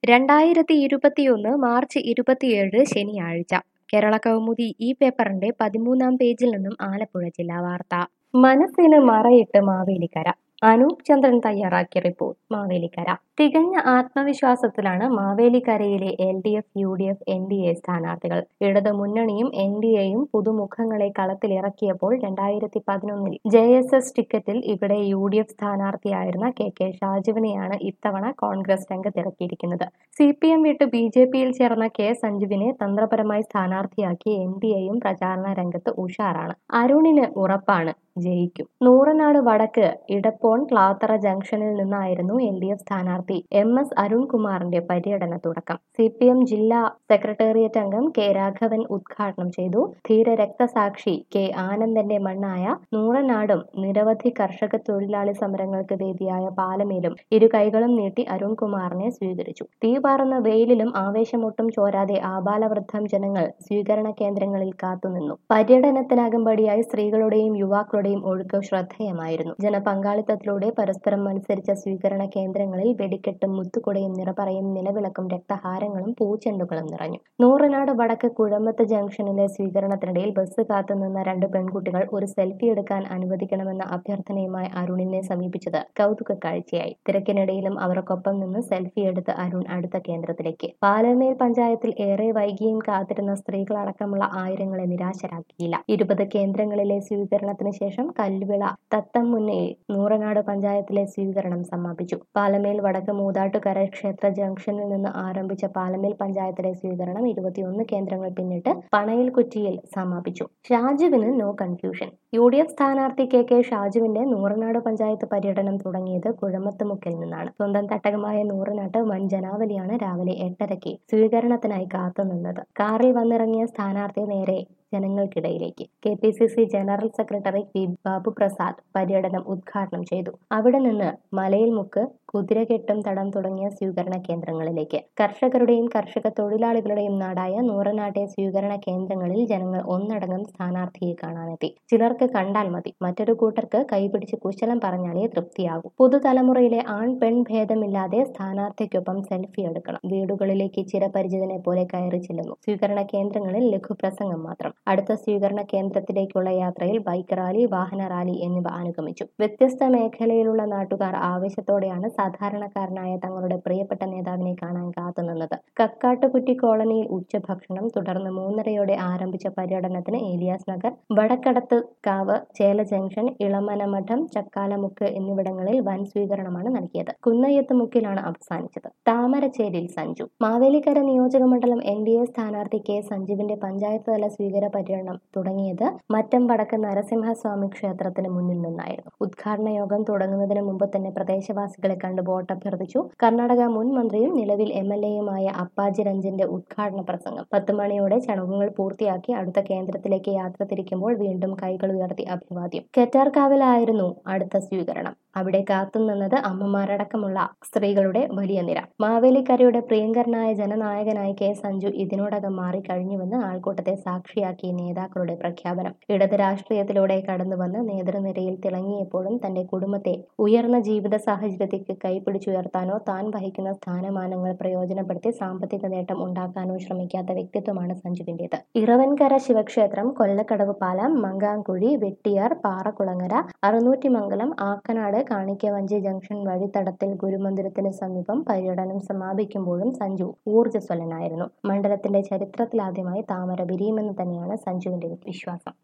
രണ്ടായിരത്തി ഇരുപത്തിയൊന്ന് മാർച്ച് ഇരുപത്തിയേഴ് ശനിയാഴ്ച കേരള കൗമുദി ഈ പേപ്പറിന്റെ പതിമൂന്നാം പേജിൽ നിന്നും ആലപ്പുഴ ജില്ലാ വാർത്ത മനസ്സിന് മറയിട്ട് മാവേലിക്കര അനൂപ് ചന്ദ്രൻ തയ്യാറാക്കിയ റിപ്പോർട്ട് മാവേലിക്കര തികഞ്ഞ ആത്മവിശ്വാസത്തിലാണ് മാവേലിക്കരയിലെ L D F U D F N D A സ്ഥാനാർത്ഥികൾ ഇടതു മുന്നണിയും എൻ ഡി എയും പുതുമുഖങ്ങളെ കളത്തിലിറക്കിയപ്പോൾ രണ്ടായിരത്തി പതിനൊന്നിൽ ജെ എസ് എസ് ടിക്കറ്റിൽ ഇവിടെ യു ഡി എഫ് സ്ഥാനാർത്ഥിയായിരുന്ന കെ കെ ഷാജുവിനെയാണ് ഇത്തവണ കോൺഗ്രസ് രംഗത്തിറക്കിയിരിക്കുന്നത് സി പി എം വിട്ട് ബി ജെ പിയിൽ ചേർന്ന കെ സഞ്ജുവിനെ തന്ത്രപരമായി സ്ഥാനാർത്ഥിയാക്കി എൻ ഡി എയും പ്രചാരണ രംഗത്ത് ഉഷാറാണ് അരുണിന് ഉറപ്പാണ് ജയിക്കും നൂറനാട് വടക്ക് ഇടപ്പോൺ ക്ലാത്തറ ജംഗ്ഷനിൽ നിന്നായിരുന്നു എൽ ഡി എഫ് സ്ഥാനാർത്ഥി എം എസ് അരുൺകുമാറിന്റെ പര്യടന തുടക്കം സി പി എം ജില്ലാ സെക്രട്ടേറിയറ്റ് അംഗം കെ രാഘവൻ ഉദ്ഘാടനം ചെയ്തു ധീര രക്തസാക്ഷി കെ ആനന്ദന്റെ മണ്ണായ നൂറനാടും നിരവധി കർഷക തൊഴിലാളി സമരങ്ങൾക്ക് വേദിയായ പാലമേലും ഇരു കൈകളും നീട്ടി അരുൺകുമാറിനെ സ്വീകരിച്ചു തീ പാറുന്ന വെയിലിലും ആവേശമൊട്ടും ചോരാതെ ആബാലവൃദ്ധം ജനങ്ങൾ സ്വീകരണ കേന്ദ്രങ്ങളിൽ കാത്തുനിന്നു പര്യടനത്തിനകമ്പടിയായി സ്ത്രീകളുടെയും യുവാക്കളുടെയും ഒഴുക്ക് ശ്രദ്ധേയമായിരുന്നു ജനപങ്കാളിത്തത്തിലൂടെ പരസ്പരം മത്സരിച്ച സ്വീകരണ കേന്ദ്രങ്ങളിൽ വെടിക്കെട്ടും മുത്തുകുടയും നിറപറയും നിലവിളക്കും രക്തഹാരങ്ങളും പൂച്ചെണ്ടുകളും നിറഞ്ഞു നൂറനാട് വടക്ക് കുഴമത്ത് ജംഗ്ഷനിലെ സ്വീകരണത്തിനിടയിൽ ബസ് കാത്തുനിന്ന രണ്ട് പെൺകുട്ടികൾ ഒരു സെൽഫി എടുക്കാൻ അനുവദിക്കണമെന്ന അഭ്യർത്ഥനയുമായി അരുണിനെ സമീപിച്ചത് കൗതുക കാഴ്ചയായി തിരക്കിനിടയിലും അവർക്കൊപ്പം നിന്ന് സെൽഫി എടുത്ത് അരുൺ അടുത്ത കേന്ദ്രത്തിലേക്ക് പാലമേൽ പഞ്ചായത്തിൽ ഏറെ വൈകിയും കാത്തിരുന്ന സ്ത്രീകളടക്കമുള്ള ആയിരങ്ങളെ നിരാശരാക്കിയില്ല ഇരുപത് കേന്ദ്രങ്ങളിലെ സ്വീകരണത്തിന് ശേഷം കല്ലുവിള തത്തംമുന്നയിൽ നൂറനാട് പഞ്ചായത്തിലെ സ്വീകരണം സമാപിച്ചു പാലമേൽ വടക്ക് മൂതാട്ടുകര ക്ഷേത്ര ജംഗ്ഷനിൽ നിന്ന് ആരംഭിച്ച പാലമേൽ പഞ്ചായത്തിലെ സ്വീകരണം ഇരുപത്തിയൊന്ന് കേന്ദ്രങ്ങൾ പിന്നിട്ട് പണയിൽ കുറ്റിയിൽ സമാപിച്ചു ഷാജുവിന് no confusion U D F സ്ഥാനാർത്ഥി കെ കെ ഷാജുവിന്റെ നൂറനാട് പഞ്ചായത്ത് പര്യടനം തുടങ്ങിയത് കുഴമത്തുമുക്കിൽ നിന്നാണ് സ്വന്തം തട്ടകമായ നൂറനാട്ട് വൻ ജനാവലിയാണ് രാവിലെ എട്ടരയ്ക്ക് സ്വീകരണത്തിനായി കാത്തുനിന്നത് കാറിൽ വന്നിറങ്ങിയ സ്ഥാനാർത്ഥി നേരെ ജനങ്ങൾക്കിടയിലേക്ക് K P C C general secretary P Babu Prasad പര്യടനം ഉദ്ഘാടനം ചെയ്തു അവിടെ നിന്ന് മലയിൽ മുക്ക് കുതിരകെട്ടും തടം തുടങ്ങിയ സ്വീകരണ കേന്ദ്രങ്ങളിലേക്ക് കർഷകരുടെയും കർഷക തൊഴിലാളികളുടെയും നാടായ നൂറനാട്ടെ സ്വീകരണ കേന്ദ്രങ്ങളിൽ ജനങ്ങൾ ഒന്നടങ്കം സ്ഥാനാർത്ഥിയെ കാണാനെത്തി ചിലർക്ക് കണ്ടാൽ മതി മറ്റൊരു കൂട്ടർക്ക് കൈപിടിച്ച് കുശലം പറഞ്ഞാലേ തൃപ്തിയാകൂ പുതുതലമുറയിലെ ആൺ പെൺ ഭേദമില്ലാതെ സ്ഥാനാർത്ഥിക്കൊപ്പം സെൽഫി എടുക്കണം വീടുകളിലേക്ക് ചിരപരിചിതനെ പോലെ കയറി ചെല്ലുന്നു സ്വീകരണ കേന്ദ്രങ്ങളിൽ ലഘുപ്രസംഗം മാത്രം അടുത്ത സ്വീകരണ കേന്ദ്രത്തിലേക്കുള്ള യാത്രയിൽ ബൈക്ക് റാലി വാഹന റാലി എന്നിവ അനുഗമിച്ചു വ്യത്യസ്ത മേഖലയിലുള്ള നാട്ടുകാർ ആവേശത്തോടെയാണ് സാധാരണക്കാരനായ തങ്ങളുടെ പ്രിയപ്പെട്ട നേതാവിനെ കാണാൻ കാത്തുനിന്നത് കക്കാട്ടുകുറ്റി കോളനിയിൽ ഉച്ചഭക്ഷണം തുടർന്ന് മൂന്നരയോടെ ആരംഭിച്ച പര്യടനത്തിന് ഏലിയാസ് നഗർ വടക്കടത്ത് കാവ് ചേല ജംഗ്ഷൻ ഇളമനമഠം ചക്കാലമുക്ക് എന്നിവിടങ്ങളിൽ വൻ സ്വീകരണമാണ് നൽകിയത് കുന്നയ്യത്ത് മുക്കിലാണ് അവസാനിച്ചത് താമരച്ചേരിൽ സഞ്ജു മാവേലിക്കര നിയോജകമണ്ഡലം എൻ ഡി എ സ്ഥാനാർത്ഥി കെ സഞ്ജുവിന്റെ പഞ്ചായത്ത് തല സ്വീകര പര്യടനം തുടങ്ങിയത് മറ്റം വടക്ക് നരസിംഹസ്വാമി ക്ഷേത്രത്തിന് മുന്നിൽ നിന്നായിരുന്നു ഉദ്ഘാടന യോഗം തുടങ്ങുന്നതിന് മുമ്പ് തന്നെ പ്രദേശവാസികളെ കണ്ട് വോട്ടഭ്യർത്ഥിച്ചു കർണാടക മുൻ മന്ത്രിയും നിലവിൽ എം എൽ എയുമായ അപ്പാജി രഞ്ജന്റെ ഉദ്ഘാടന പ്രസംഗം പത്ത് മണിയോടെ ചടങ്ങുകൾ പൂർത്തിയാക്കി അടുത്ത കേന്ദ്രത്തിലേക്ക് യാത്ര തിരിക്കുമ്പോൾ വീണ്ടും കൈകൾ ഉയർത്തി അഭിവാദ്യം കെറ്റാർകാവിലായിരുന്നു അടുത്ത സ്വീകരണം അവിടെ കാത്തുനിന്നത് അമ്മമാരടക്കമുള്ള സ്ത്രീകളുടെ വലിയ നിര മാവേലിക്കരയുടെ പ്രിയങ്കരനായ ജനനായകനായി കെ സഞ്ജു ഇതിനോടകം മാറിക്കഴിഞ്ഞുവെന്ന് ആൾക്കൂട്ടത്തെ സാക്ഷിയാക്കി നേതാക്കളുടെ പ്രഖ്യാപനം ഇടത് രാഷ്ട്രീയത്തിലൂടെ കടന്നുവന്ന് നേതൃനിരയിൽ തിളങ്ങിയപ്പോഴും തന്റെ കുടുംബത്തെ ഉയർന്ന ജീവിത സാഹചര്യത്തിലേക്ക് കൈപിടിച്ചുയർത്താനോ താൻ വഹിക്കുന്ന സ്ഥാനമാനങ്ങൾ പ്രയോജനപ്പെടുത്തി സാമ്പത്തിക നേട്ടം ഉണ്ടാക്കാനോ ശ്രമിക്കാത്ത വ്യക്തിത്വമാണ് സഞ്ജുവിന്റേത് ഇറവൻകര ശിവക്ഷേത്രം കൊല്ലക്കടവ് പാലം മങ്കാങ്കുഴി വെട്ടിയാർ പാറക്കുളങ്ങര അറുന്നൂറ്റിമംഗലം ആക്കനാട് കാണിക്കവഞ്ചി ജംഗ്ഷൻ വഴിത്തടത്തിൽ ഗുരുമന്ദിരത്തിന് സമീപം പര്യടനം സമാപിക്കുമ്പോഴും സഞ്ജു ഊർജ്ജസ്വലനായിരുന്നു മണ്ഡലത്തിന്റെ ചരിത്രത്തിലാദ്യമായി താമര വിരിയുമെന്ന് തന്നെയാണ് സഞ്ജുവിന്റെ വിശ്വാസം